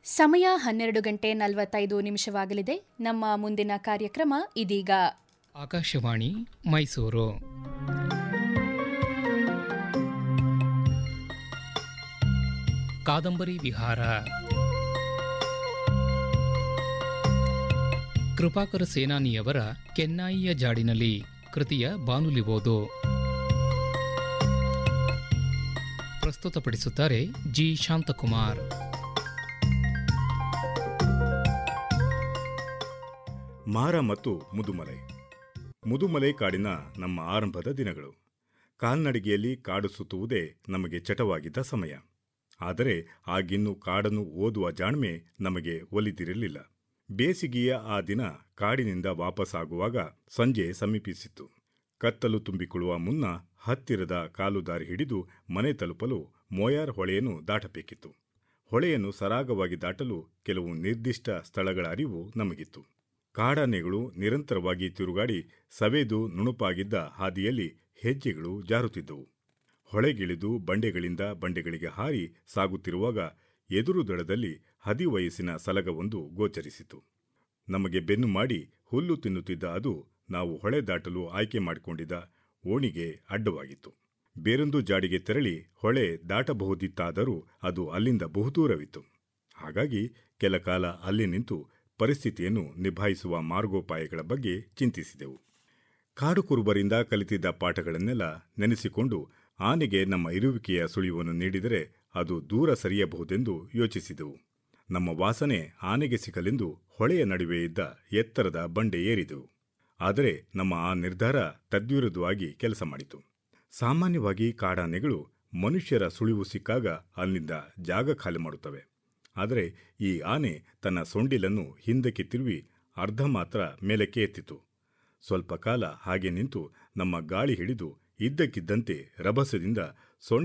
ಸಮಯ ಹನ್ನೆರಡು ಗಂಟೆ ನಲವತ್ತೈದು ನಿಮಿಷವಾಗಲಿದೆ ನಮ್ಮ ಮುಂದಿನ ಕಾರ್ಯಕ್ರಮ ಇದೀಗ ಆಕಾಶವಾಣಿ ಮೈಸೂರು ಕಾದಂಬರಿ ವಿಹಾರ ಕೃಪಾಕರ ಸೇನಾನಿಯವರ ಕೆನ್ನಾಯಿಯ ಜಾಡಿನಲ್ಲಿ ಕೃತಿಯ ಬಾನುಲಿ ಓದು ಪ್ರಸ್ತುತಪಡಿಸುತ್ತಾರೆ ಜಿ ಶಾಂತಕುಮಾರ್ ಮಾರ ಮತ್ತು ಮುದುಮಲೈ ಮುದುಮಲೈ ಕಾಡಿನ ನಮ್ಮ ಆರಂಭದ ದಿನಗಳು ಕಾಲ್ನಡಿಗೆಯಲ್ಲಿ ಕಾಡು ಸುತ್ತುವುದೇ ನಮಗೆ ಚಟವಾಗಿದ್ದ ಸಮಯ ಆದರೆ ಆಗಿನ್ನೂ ಕಾಡನ್ನು ಓದುವ ಜಾಣ್ಮೆ ನಮಗೆ ಒಲಿದಿರಲಿಲ್ಲ ಬೇಸಿಗೆಯ ಆ ದಿನ ಕಾಡಿನಿಂದ ವಾಪಸ್ಸಾಗುವಾಗ ಸಂಜೆ ಸಮೀಪಿಸಿತ್ತು ಕತ್ತಲು ತುಂಬಿಕೊಳ್ಳುವ ಮುನ್ನ ಹತ್ತಿರದ ಕಾಲುದಾರಿ ಹಿಡಿದು ಮನೆ ತಲುಪಲು ಮೋಯಾರ್ ಹೊಳೆಯನ್ನು ದಾಟಬೇಕಿತ್ತು ಹೊಳೆಯನ್ನು ಸರಾಗವಾಗಿ ದಾಟಲು ಕೆಲವು ನಿರ್ದಿಷ್ಟ ಸ್ಥಳಗಳ ಅರಿವು ನಮಗಿತ್ತು ಕಾಡಾನೆಗಳು ನಿರಂತರವಾಗಿ ತಿರುಗಾಡಿ ಸವೆದು ನುಣುಪಾಗಿದ್ದ ಹಾದಿಯಲ್ಲಿ ಹೆಜ್ಜೆಗಳು ಜಾರುತ್ತಿದ್ದವು ಹೊಳೆಗಿಳಿದು ಬಂಡೆಗಳಿಂದ ಬಂಡೆಗಳಿಗೆ ಹಾರಿ ಸಾಗುತ್ತಿರುವಾಗ ಎದುರು ದಡದಲ್ಲಿ ಹದಿವಯಸ್ಸಿನ ಸಲಗವೊಂದು ಗೋಚರಿಸಿತು ನಮಗೆ ಬೆನ್ನು ಮಾಡಿ ಹುಲ್ಲು ತಿನ್ನುತ್ತಿದ್ದ ಅದು ನಾವು ಹೊಳೆ ದಾಟಲು ಆಯ್ಕೆ ಮಾಡಿಕೊಂಡಿದ್ದ ಓಣಿಗೆ ಅಡ್ಡವಾಗಿತ್ತು ಬೇರೊಂದು ಜಾಡಿಗೆ ತೆರಳಿ ಹೊಳೆ ದಾಟಬಹುದಿತ್ತಾದರೂ ಅದು ಅಲ್ಲಿಂದ ಬಹುದೂರವಿತ್ತು ಹಾಗಾಗಿ ಕೆಲ ಕಾಲ ಅಲ್ಲಿ ನಿಂತು ಪರಿಸ್ಥಿತಿಯನ್ನು ನಿಭಾಯಿಸುವ ಮಾರ್ಗೋಪಾಯಗಳ ಬಗ್ಗೆ ಚಿಂತಿಸಿದೆವು ಕಾಡು ಕುರುಬರಿಂದ ಕಲಿತಿದ್ದ ಪಾಠಗಳನ್ನೆಲ್ಲ ನೆನೆಸಿಕೊಂಡು ಆನೆಗೆ ನಮ್ಮ ಇರುವಿಕೆಯ ಸುಳಿವನ್ನು ನೀಡಿದರೆ ಅದು ದೂರ ಸರಿಯಬಹುದೆಂದು ಯೋಚಿಸಿದೆವು ನಮ್ಮ ವಾಸನೆ ಆನೆಗೆ ಸಿಗಲೆಂದು ಹೊಳೆಯ ನಡುವೆ ಇದ್ದ ಎತ್ತರದ ಬಂಡೆ ಏರಿದೆವು ಆದರೆ ನಮ್ಮ ಆ ನಿರ್ಧಾರ ತದ್ವಿರುದ್ಧವಾಗಿ ಕೆಲಸ ಮಾಡಿತು ಸಾಮಾನ್ಯವಾಗಿ ಕಾಡಾನೆಗಳು ಮನುಷ್ಯರ ಸುಳಿವು ಸಿಕ್ಕಾಗ ಅಲ್ಲಿಂದ ಜಾಗ ಖಾಲಿ ಮಾಡುತ್ತವೆ ಆದರೆ ಈ ಆನೆ ತನ್ನ ಸೊಂಡಿಲನ್ನು ಹಿಂದಕ್ಕೆ ತಿರುವಿ ಅರ್ಧ ಮಾತ್ರ ಮೇಲಕ್ಕೆ ಎತ್ತಿತು ಸ್ವಲ್ಪ ಕಾಲ ಹಾಗೆ ನಿಂತು ನಮ್ಮ ಗಾಳಿ ಹಿಡಿದು ಇದ್ದಕ್ಕಿದ್ದಂತೆ ರಭಸದಿಂದ ಸೊಂಡ